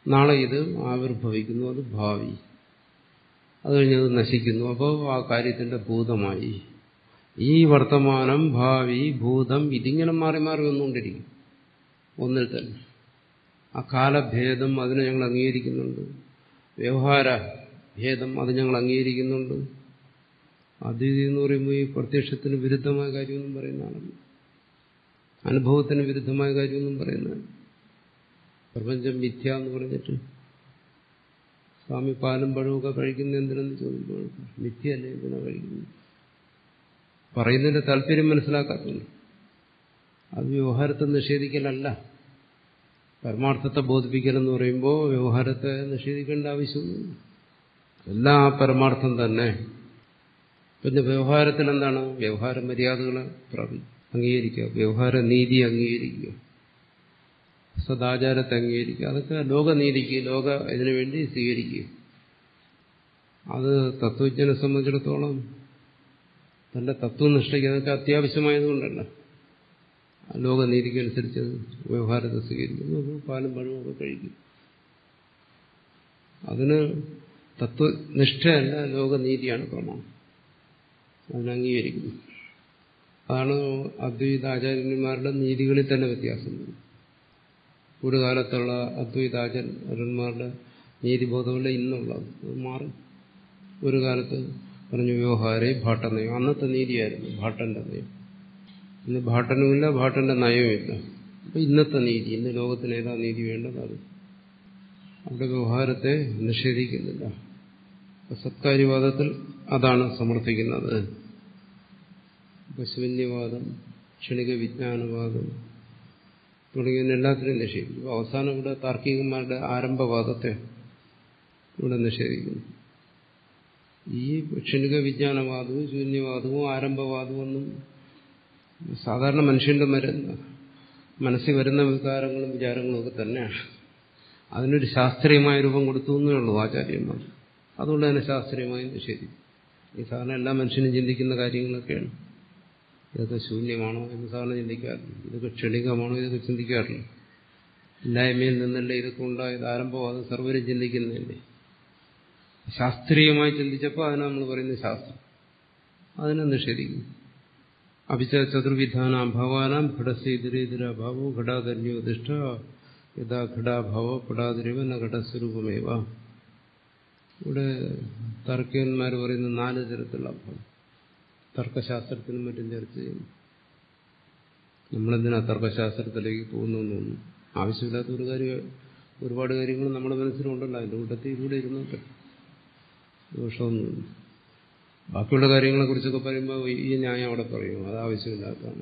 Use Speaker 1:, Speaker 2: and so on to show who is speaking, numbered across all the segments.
Speaker 1: നാളെ ഇത് ആവിർഭവിക്കുന്നു അത് ഭാവി അത് കഴിഞ്ഞത് നശിക്കുന്നു അപ്പോൾ ആ കാര്യത്തിന്റെ ഭൂതമായി ഈ വർത്തമാനം ഭാവി ഭൂതം ഇതിങ്ങനെ മാറി മാറി വന്നുകൊണ്ടിരിക്കും ഒന്നിൽ തന്നെ ആ കാലഭേദം അതിനെ ഞങ്ങൾ അംഗീകരിക്കുന്നുണ്ട് വ്യവഹാര ഭേദം അത് ഞങ്ങൾ അംഗീകരിക്കുന്നുണ്ട് അദ്വൈതി എന്ന് പറയുമ്പോൾ ഈ പ്രത്യക്ഷത്തിന് വിരുദ്ധമായ കാര്യമൊന്നും പറയുന്നതാണ് അനുഭവത്തിന് വിരുദ്ധമായ കാര്യമൊന്നും പറയുന്നതാണ് പ്രപഞ്ചം മിഥ്യ എന്ന് പറഞ്ഞിട്ട് സ്വാമി പാലും പഴമൊക്കെ കഴിക്കുന്ന എന്തിനെന്ന് ചോദിക്കുമ്പോൾ മിഥ്യയല്ലേ എന്തിനാ കഴിക്കുന്നത് പറയുന്നതിന്റെ താല്പര്യം മനസ്സിലാക്കാത്തുള്ളൂ അത് വ്യവഹാരത്തെ നിഷേധിക്കലല്ല പരമാർത്ഥത്തെ ബോധിപ്പിക്കലെന്ന് പറയുമ്പോൾ വ്യവഹാരത്തെ നിഷേധിക്കേണ്ട ആവശ്യമൊന്നുമില്ല എല്ലാം ആ പരമാർത്ഥം തന്നെ പിന്നെ വ്യവഹാരത്തിൽ എന്താണ് വ്യവഹാര മര്യാദകളെ പ്രാപി അംഗീകരിക്കുക വ്യവഹാര നീതി അംഗീകരിക്കുക സദാചാരത്തെ അംഗീകരിക്കുക അതൊക്കെ ലോകനീതിക്ക് ലോക ഇതിനു വേണ്ടി സ്വീകരിക്കുക അത് തത്വജ്ഞനെ സംബന്ധിച്ചിടത്തോളം തന്റെ തത്വനിഷ്ഠയ്ക്ക് അതൊക്കെ അത്യാവശ്യമായതുകൊണ്ടല്ല ലോകനീതിക്കനുസരിച്ച് വ്യവഹാരത്തെ സ്വീകരിക്കുന്നു പാലും പഴവും ഒക്കെ കഴിക്കും അതിന് തത്വനിഷ്ഠയല്ല ലോകനീതിയാണ് പ്രമാണം അതിനെ അംഗീകരിക്കുന്നു അതാണ് അദ്വൈതാചാര്യന്മാരുടെ നീതികളിൽ തന്നെ വ്യത്യാസം ഒരു കാലത്തുള്ള അദ്വൈതാചാര്യന്മാരുടെ നീതിബോധമല്ല ഇന്നുള്ളത് അത് മാറി ഒരു കാലത്ത് പറഞ്ഞു വ്യവഹാരേ ഭാട്ടനയം അന്നത്തെ നീതിയായിരുന്നു ഭാട്ടന്റെ നയം ഇന്ന് ഭാട്ടനുമില്ല ഭാട്ടന്റെ നയവുമില്ല അപ്പൊ ഇന്നത്തെ നീതി ഇന്ന് ലോകത്തിന് ഏതാ നീതി വേണ്ടത് അത് അവിടെ വ്യവഹാരത്തെ നിഷേധിക്കുന്നില്ല സത്കാര്യവാദത്തിൽ അതാണ് സമർത്ഥിക്കുന്നത് ശൂന്യവാദം ക്ഷണിക വിജ്ഞാനവാദം തുടങ്ങിയ എല്ലാത്തിനും നിഷേധിക്കും അവസാനം ഇവിടെ താർക്കികന്മാരുടെ ആരംഭവാദത്തെ ഇവിടെ നിഷേധിക്കുന്നു ഈ ക്ഷണിക വിജ്ഞാനവാദവും ശൂന്യവാദവും ആരംഭവാദവും ഒന്നും സാധാരണ മനുഷ്യന്റെ മരുന്ന് മനസ്സിൽ വരുന്ന വികാരങ്ങളും വിചാരങ്ങളും ഒക്കെ തന്നെയാണ് അതിനൊരു ശാസ്ത്രീയമായ രൂപം കൊടുത്തു എന്നേ ഉള്ളൂ ആചാര്യന്മാർ അതുകൊണ്ട് തന്നെ ശാസ്ത്രീയമായി നിഷേധിക്കും ഈ സാധാരണ എല്ലാ മനുഷ്യനും ചിന്തിക്കുന്ന കാര്യങ്ങളൊക്കെയാണ് ഇതൊക്കെ ശൂന്യമാണോ എന്ന് സാധാരണ ചിന്തിക്കാറില്ല ഇതൊക്കെ ക്ഷണികമാണോ ഇതൊക്കെ ചിന്തിക്കാറില്ല ഇല്ലായ്മയിൽ നിന്നല്ലേ ഇതൊക്കെ ഉണ്ടായത് ആരംഭവാദം സർവരും ചിന്തിക്കുന്നില്ലേ ശാസ്ത്രീയമായി ചിന്തിച്ചപ്പോൾ അതിനെ നമ്മൾ പറയുന്നത് ശാസ്ത്രം അതിനെ നിഷേധിക്കും അഭിച്ച ചതുർവിധാനാം ഭവാനാം ഘടസേതിരേതിരഭാവോ ഘടാധന്യോദിഷ്ട യഥാ ഘടാഭാവോ പടാതിരവ ന ഘടസ്വരൂപമേവ ഇവിടെ തർക്കന്മാർ പറയുന്ന നാല് തരത്തിലുള്ള അഭാവം തർക്കശാസ്ത്രത്തിനും മറ്റും ചർച്ച ചെയ്യുന്നു നമ്മളെന്തിനാ തർക്കശാസ്ത്രത്തിലേക്ക് പോകുന്നു തോന്നുന്നു ആവശ്യമില്ലാത്ത ഒരു കാര്യം ഒരുപാട് കാര്യങ്ങൾ നമ്മുടെ മനസ്സിലുണ്ടല്ലോ അതിൻ്റെ കൂട്ടത്തിൽ ഇവിടെ ഇരുന്നോട്ടെ ദോഷമൊന്നുമില്ല ബാക്കിയുള്ള കാര്യങ്ങളെ കുറിച്ചൊക്കെ പറയുമ്പോൾ ഈ ന്യായം അവിടെ പറയും അത് ആവശ്യമില്ലാത്തതാണ്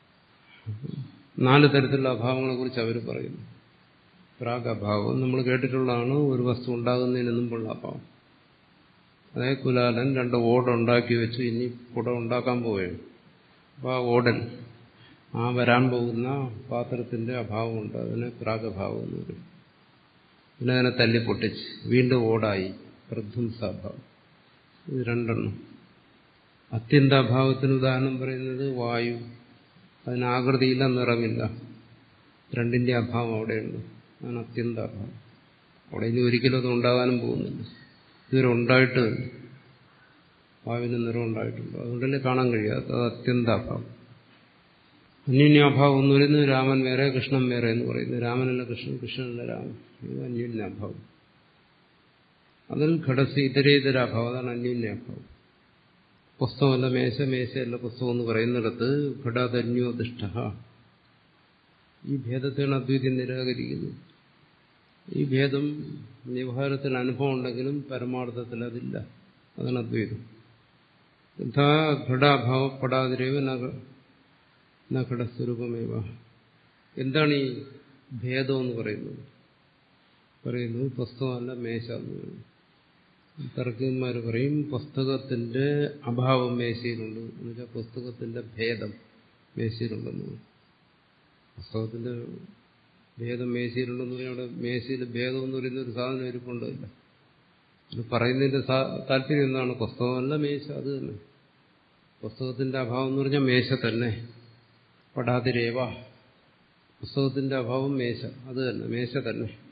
Speaker 1: നാല് തരത്തിലുള്ള അഭാവങ്ങളെ കുറിച്ച് അവർ പറയുന്നു പ്രാഗഭാവം നമ്മൾ കേട്ടിട്ടുള്ളതാണ് ഒരു വസ്തു ഉണ്ടാകുന്നതിന് മുമ്പുള്ള അഭാവം അതായത് കുലാലൻ രണ്ട് ഓട് ഉണ്ടാക്കി വെച്ചു ഇനി കുട ഉണ്ടാക്കാൻ പോവുകയാണ് അപ്പോൾ ആ ഓടൻ ആ വരാൻ പോകുന്ന പാത്രത്തിന്റെ അഭാവമുണ്ട് അതിന് പ്രാഗഭാവം എന്ന് പറയും പിന്നെ അതിനെ തല്ലി പൊട്ടിച്ച് വീണ്ടും ഓടായി പ്രധ്വംസാഭാവം ഇത് രണ്ടെണ്ണം അത്യന്താഭാവത്തിന് ഉദാഹരണം പറയുന്നത് വായു അതിന് ആകൃതിയില്ല നിറമില്ല രണ്ടിന്റെ അഭാവം അവിടെയുണ്ട് അതാണ് അത്യന്താഭാവം അവിടെ ഇനി ഒരിക്കലും അത് ഉണ്ടാകാനും പോകുന്നില്ല ഇതുവരെ ഉണ്ടായിട്ട് വായുവിന് നിറം ഉണ്ടായിട്ടുണ്ട് അതുകൊണ്ടല്ലേ കാണാൻ കഴിയാത്ത അത് അത്യന്താഭാവം അന്യോന്യാഭാവം എന്ന് പറയുന്നത് രാമൻ വേറെ കൃഷ്ണൻ വേറെ എന്ന് പറയുന്നത് രാമനല്ല കൃഷ്ണൻ കൃഷ്ണനല്ല രാമൻ ഇത് അന്യോന്യാഭാവം അതിൽ ഘടസ് ഇതരേതരാഭാവം അതാണ് അന്യോന്യാഭാവം പുസ്തകമല്ല മേശ മേശയല്ല പുസ്തകം എന്ന് പറയുന്നിടത്ത് ഘടാതന്യോദിഷ്ട ഈ ഭേദത്തെയാണ് അദ്വൈതം നിരാകരിക്കുന്നത് ഈ ഭേദം വ്യവഹാരത്തിൽ അനുഭവം ഉണ്ടെങ്കിലും പരമാർത്ഥത്തിൽ അതില്ല അതാണ് അദ്വൈതം യഥാ ഘടാഭാവപ്പെടാതിരേവ ന ഘടസ്വരൂപമേവ എന്താണ് ഈ ഭേദം എന്ന് പറയുന്നത് പറയുന്നു പുസ്തകമല്ല മേശ എന്ന് പറയുന്നു തർക്കന്മാർ പറയും പുസ്തകത്തിന്റെ അഭാവം മേശയിലുണ്ട് എന്ന് വെച്ചാൽ പുസ്തകത്തിന്റെ ഭേദം മേശയിലുണ്ടെന്ന് പുസ്തകത്തിന്റെ ഭേദം മേശയിലുണ്ടെന്ന് പറഞ്ഞാൽ അവിടെ മേശയിൽ ഭേദം എന്ന് പറയുന്ന ഒരു സാധനം ഇരിപ്പുണ്ടല്ല ഇത് പറയുന്നതിന്റെ താല്പര്യം എന്താണ് പുസ്തകമല്ല മേശ അത് തന്നെ പുസ്തകത്തിന്റെ അഭാവം എന്ന് പറഞ്ഞാൽ മേശ തന്നെ പടാതിരേവ പുസ്തകത്തിന്റെ അഭാവം മേശ അത് തന്നെ മേശ തന്നെ